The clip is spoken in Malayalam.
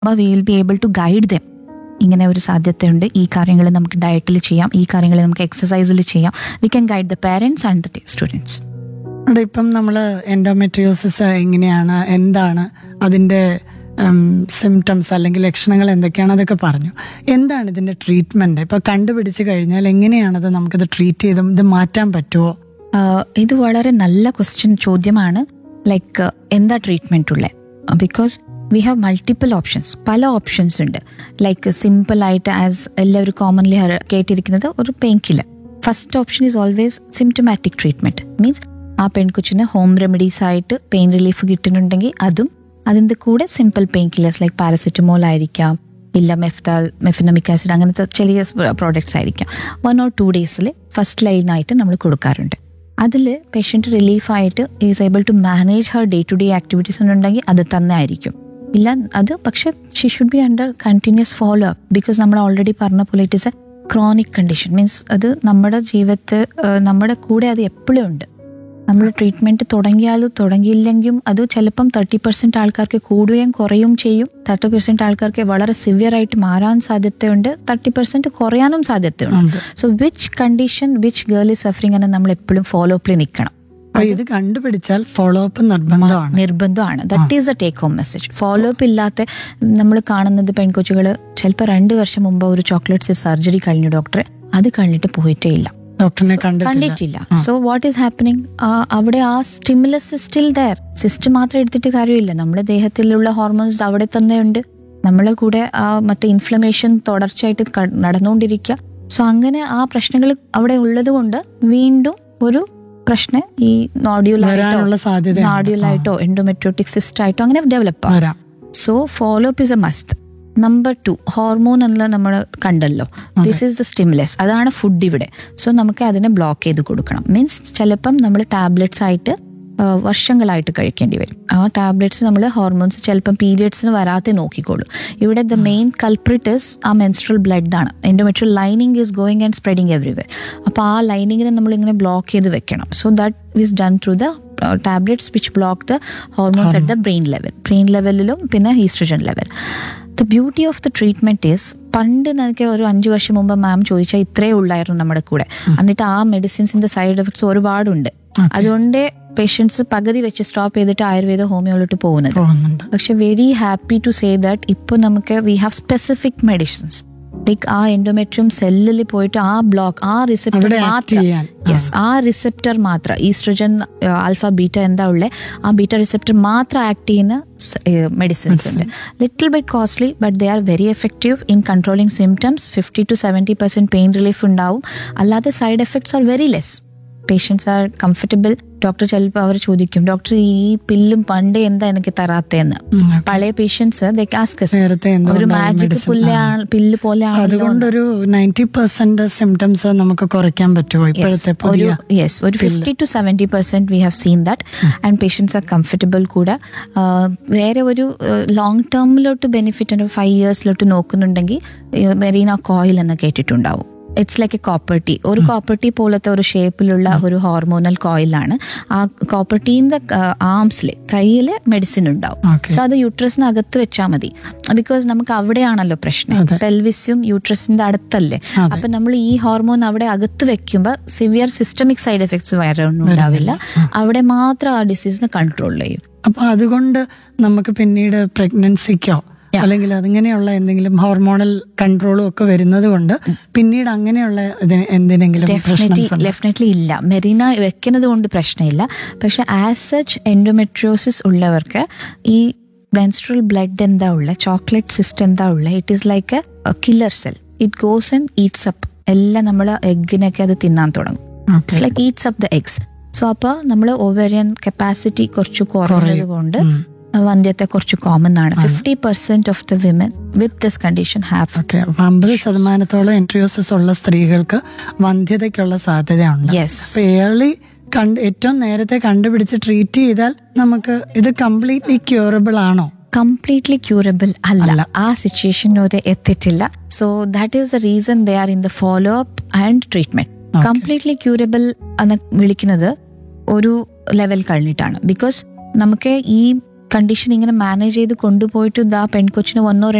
അപ്പോൾ we will be able to guide them ഇങ്ങനെ ഒരു സാധ്യതയുണ്ട് ഈ കാര്യങ്ങൾ നമുക്ക് ഡയറ്റിൽ ചെയ്യാം ഈ കാര്യങ്ങൾ നമുക്ക് എക്സസൈസിൽ ചെയ്യാം we can guide the parents and the students അവിടെ ഇപ്പം നമ്മൾ എൻഡോമെട്രിയോസിസ് എങ്ങനെയാണ് എന്താണ് അതിൻ്റെ സിംറ്റംസ് അല്ലെങ്കിൽ ലക്ഷണങ്ങൾ എന്തൊക്കെയാണ് അതൊക്കെ പറഞ്ഞു എന്താണ് ഇതിൻ്റെ ട്രീറ്റ്മെൻറ്റ് ഇപ്പോൾ കണ്ടുപിടിച്ച് കഴിഞ്ഞാൽ എങ്ങനെയാണത് നമുക്കത് ട്രീറ്റ് ചെയ്ത് ഇത് മാറ്റാൻ പറ്റുമോ ഇത് വളരെ നല്ല ക്വസ്റ്റ്യൻ ചോദ്യമാണ് ലൈക്ക് എന്താ ട്രീറ്റ്മെൻറ്റ് ഉള്ളത് because we have multiple options പല ഓപ്ഷൻസ് ഉണ്ട് ലൈക്ക് സിമ്പിൾ ആയിട്ട് ആസ് എല്ലാവരും കോമൺലി കേട്ടിരിക്കുന്നത് ഒരു pain killer first option is always symptomatic treatment means ആ പെൺകൊച്ചിന് ഹോം റെമഡീസ് ആയിട്ട് പെയിൻ റിലീഫ് കിട്ടുന്നുണ്ടെങ്കിൽ അതും അതിൻ്റെ കൂടെ simple pain killers like paracetamol ആയിരിക്കാം ഇല്ല മെഫ്താൽ മെഫിനമിക് ആസിഡ് അങ്ങനത്തെ ചെറിയ പ്രോഡക്ട്സ് ആയിരിക്കാം വൺ ഓർ ടു ഡേയ്സിൽ ഫസ്റ്റ് ലൈനായിട്ട് നമ്മൾ കൊടുക്കാറുണ്ട് അതിൽ പേഷ്യൻ്റ് റിലീഫായിട്ട് is able to manage Har day to day activities ഉണ്ടെങ്കിൽ അത് തന്നെ ആയിരിക്കും ഇല്ല അത് പക്ഷെ she should be under continuous follow up because നമ്മൾ ഓൾറെഡി പറഞ്ഞ പോലെ it is a chronic condition means അത് നമ്മുടെ ജീവിതത്തിൽ നമ്മുടെ കൂടെ അത് എപ്പോഴും ഉണ്ട് നമ്മൾ ട്രീറ്റ്മെന്റ് തുടങ്ങിയാലും തുടങ്ങിയില്ലെങ്കിലും അത് ചിലപ്പം തേർട്ടി പെർസെന്റ് ആൾക്കാർക്ക് കൂടുകയും കുറയും ചെയ്യും തേർട്ടി പെർസെന്റ് ആൾക്കാർക്ക് വളരെ സിവിയർ ആയിട്ട് മാറാൻ സാധ്യതയുണ്ട് തേർട്ടി പെർസെന്റ് കുറയാനും സാധ്യതയുണ്ട് so which condition which girl is suffering എന്ന് നമ്മൾ എപ്പോഴും ഫോളോ അപ്പിൽ നിൽക്കണം അപ്പോൾ ഇത് കണ്ടുപിടിച്ചാൽ ഫോളോ അപ്പ് നിർബന്ധമാണ് നിർബന്ധമാണ് that is a take home message follow up ഇല്ലാത്ത നമ്മൾ കാണുന്നത് പെൺകൊച്ചുകൾ ചിലപ്പോൾ രണ്ട് വർഷം മുമ്പ് ഒരു ചോക്ലേറ്റ്സ് സർജറി കഴിഞ്ഞു ഡോക്ടറെ അത് കഴിഞ്ഞിട്ട് പോയിട്ടേ ഇല്ല ഡോക്ടറിനെ കണ്ടിട്ടില്ല കണ്ടിട്ടില്ല സോ വാട്ട് ഈസ് ഹാപ്പനിങ് അവിടെ ആ സ്റ്റിമുലസ് സ്റ്റിൽ ദയർ സിസ്റ്റ് മാത്രം എടുത്തിട്ട് കാര്യമില്ല നമ്മുടെ ദേഹത്തിലുള്ള ഹോർമോൺസ് അവിടെ തന്നെ ഉണ്ട് നമ്മളെ കൂടെ ആ മറ്റേ ഇൻഫ്ലമേഷൻ തുടർച്ചയായിട്ട് ക- നടന്നുകൊണ്ടിരിക്കുക സോ അങ്ങനെ ആ പ്രശ്നങ്ങൾ അവിടെ ഉള്ളത് കൊണ്ട് വീണ്ടും ഒരു പ്രശ്നം ഈ നോഡ്യൂലായിട്ടോ വരാനുള്ള സാധ്യത നാഡ്യൂലായിട്ടോ എൻഡോമെട്രോട്ടിക് സിസ്റ്റ് ആയിട്ടോ അങ്ങനെ ഡെവലപ്പ് ആവും വരാം so follow up is a must number two hormone എന്നുള്ള നമ്മൾ കണ്ടല്ലോ ദിസ് ഈസ് ദ സ്റ്റിമുലസ് അതാണ് ഫുഡ് ഇവിടെ സോ നമുക്ക് അതിനെ ബ്ലോക്ക് ചെയ്ത് കൊടുക്കണം മീൻസ് ചിലപ്പം നമ്മൾ ടാബ്ലറ്റ്സ് ആയിട്ട് ആ, വർഷങ്ങളായിട്ട് കഴിക്കേണ്ടി വരും ആ ടാബ്ലറ്റ്സ് നമ്മൾ ഹോർമോൺസ് ചിലപ്പം പീരിയഡ്സിന് വരാതെ നോക്കിക്കോളൂ ഇവിടെ ദ മെയിൻ കൾപ്രിറ്റ് ഇസ് ആ മെൻസ്ട്രൽ ബ്ലഡ് ആണ് endometrial lining is going and spreading everywhere അപ്പോൾ ആ ലൈനിങ്ങിനെ നമ്മളിങ്ങനെ ബ്ലോക്ക് ചെയ്ത് വെക്കണം so that is done through the tablets which block the hormones at the brain level brain ലെവലിലും പിന്നെ oestrogen level the beauty of the treatment is പണ്ട് എനിക്ക് ഒരു അഞ്ച് വർഷം മുമ്പ് മാം ചോദിച്ചാൽ ഇത്രേ ഉള്ളായിരുന്നു നമ്മുടെ കൂടെ എന്നിട്ട് ആ മെഡിസിൻസിന്റെ സൈഡ് എഫക്ട്സ് ഒരുപാടുണ്ട് അതുകൊണ്ട് പേഷ്യൻസ് പകുതി വെച്ച് സ്റ്റോപ്പ് ചെയ്തിട്ട് ആയുർവേദ ഹോമിയോയിലോട്ട് പോകുന്നത് പോകുന്നുണ്ട് പക്ഷെ very happy to say that ഇപ്പോൾ നമുക്ക് we have specific medicines like ആ എൻഡോമെട്രിയം സെല്ലിൽ പോയിട്ട് ആ ബ്ലോക്ക് ആ റിസപ്റ്റർ അവിടെ act മാത്രം ചെയ്യാൻ. യെസ് ആ റിസപ്റ്റർ മാത്രം ഈസ്ട്രജൻ ആൽഫ ബീറ്റ എന്താ ഉള്ളത് ആ ബീറ്റ റിസപ്റ്റർ മാത്രം ആക്ട് ചെയ്യുന്ന മെഡിസിൻസ് ഉണ്ട് little bit costly but they are very effective in controlling symptoms fifty to seventy percent pain relief ഉണ്ടാവും അല്ലാതെ side effects are very less patients are comfortable doctor ചിലപ്പോൾ അവർ ചോദിക്കും ഡോക്ടർ ഈ പില്ലും പണ്ട് എന്താ എനിക്ക് തരാത്തേന്ന് പഴയ പേഷ്യൻസ് നേരത്തെ ഒരു എന്തുകൊണ്ടാണ് മാജിക് medicine? പുല്ലാണ് പില്ല് പോലെയാണല്ലോ അതുകൊണ്ടൊരു നയൻറ്റി പെർസെന്റ് സിംറ്റംസ് നമുക്ക് കുറയ്ക്കാൻ പറ്റുമോ ഇപ്പോഴത്തെ ഒരു പുതിയ യെസ് ഒരു fifty to seventy percent we have seen that and patients are comfortable കൂടെ ആ, വേറെ ഒരു ലോങ് ടേമിലോട്ട് ബെനിഫിറ്റ് ഒരു ഫൈവ് ഇയേഴ്സിലോട്ട് നോക്കുന്നുണ്ടെങ്കിൽ മെറീന കോയിൽ എന്ന് കേട്ടിട്ടുണ്ടാവും it's like a copper T ഒരു കോപ്പർ ടീ പോലത്തെ ഒരു ഷേപ്പിലുള്ള ഒരു ഹോർമോണൽ കോയിലാണ് ആ കോപ്പർ ടീന്റെ ആംസിൽ കയ്യിൽ മെഡിസിൻ ഉണ്ടാവും Okay. സോ അത് യൂട്രസിനകത്ത് വെച്ചാൽ മതി ബിക്കോസ് നമുക്ക് അവിടെയാണല്ലോ പ്രശ്നം അതെ. പെൽവിസും യൂട്രസിന്റെ അടുത്തല്ലേ അതെ. അപ്പൊ നമ്മൾ ഈ ഹോർമോൺ അവിടെ അകത്ത് വെക്കുമ്പോൾ സിവിയർ സിസ്റ്റമിക് സൈഡ് എഫക്ട്സ് വേറെ ഒന്നും ഉണ്ടാവില്ല അവിടെ മാത്രം ആ ഡിസീസിനെ കൺട്രോൾ ചെയ്യും അപ്പൊ അതുകൊണ്ട് നമുക്ക് പിന്നീട് പ്രഗ്നൻസിക്കോ അല്ലെങ്കിൽ അതിങ്ങനെയുള്ള എന്തെങ്കിലും ഹോർമോണൽ കൺട്രോളും ഒക്കെ വരുന്നത് കൊണ്ട് പിന്നീട് അങ്ങനെയുള്ള ഇതിന് എന്തിനെങ്കിലും ഡെഫിനറ്റ്ലി പ്രശ്നം സം- ഡെഫിനറ്റ്ലി ഇല്ല മെറീന വെക്കുന്നത് കൊണ്ട് പ്രശ്നമില്ല പക്ഷെ ആസ് സച്ച് എൻഡോമെട്രിയോസിസ് ഉള്ളവർക്ക് ഈ മെൻസ്ട്രൽ ബ്ലഡ് എന്താ ഉള്ള ചോക്ലേറ്റ് സിസ്റ്റ് എന്താ ഉള്ള it is like a killer cell it goes and eats up എല്ലാം നമ്മൾ എഗ്ഗിനൊക്കെ അത് തിന്നാൻ തുടങ്ങും Okay. It's like eats up the eggs so അപ്പോൾ നമ്മൾ ഓവേറിയൻ കപ്പാസിറ്റി കുറച്ച് കുറഞ്ഞത് കൊണ്ട് വന്ധ്യത്തെ കുറച്ച് കോമൺ ആണ് fifty percent of the women with this condition have okay അപ്പൊ അമ്പത് ശതമാനത്തോളം എൻട്രിയോസിസ് ഉള്ള സ്ത്രീകൾക്ക് വന്ധ്യതയ്ക്കുള്ള സാധ്യതയുണ്ട് യെസ് അപ്പൊ ഏർലി കണ്ട് ഏറ്റവും നേരത്തെ കണ്ടുപിടിച്ച് ട്രീറ്റ് ചെയ്താൽ നമുക്ക് ഇത് കംപ്ലീറ്റ്ലി ക്യൂറബിൾ ആണോ കംപ്ലീറ്റ്ലി ക്യൂറബിൾ അല്ല ആ സിറ്റുവേഷൻ വരെ എത്തിയിട്ടില്ല so that is the reason they are in the follow up and treatment completely curable എന്ന് വിളിക്കുന്നത് ഒരു ലെവൽ കഴിഞ്ഞിട്ടാണ് ബിക്കോസ് നമുക്ക് ഈ കണ്ടീഷൻ ഇങ്ങനെ മാനേജ് ചെയ്ത് കൊണ്ടുപോയിട്ട് ഇതാ പെൺകൊച്ചിന് ഒന്നോ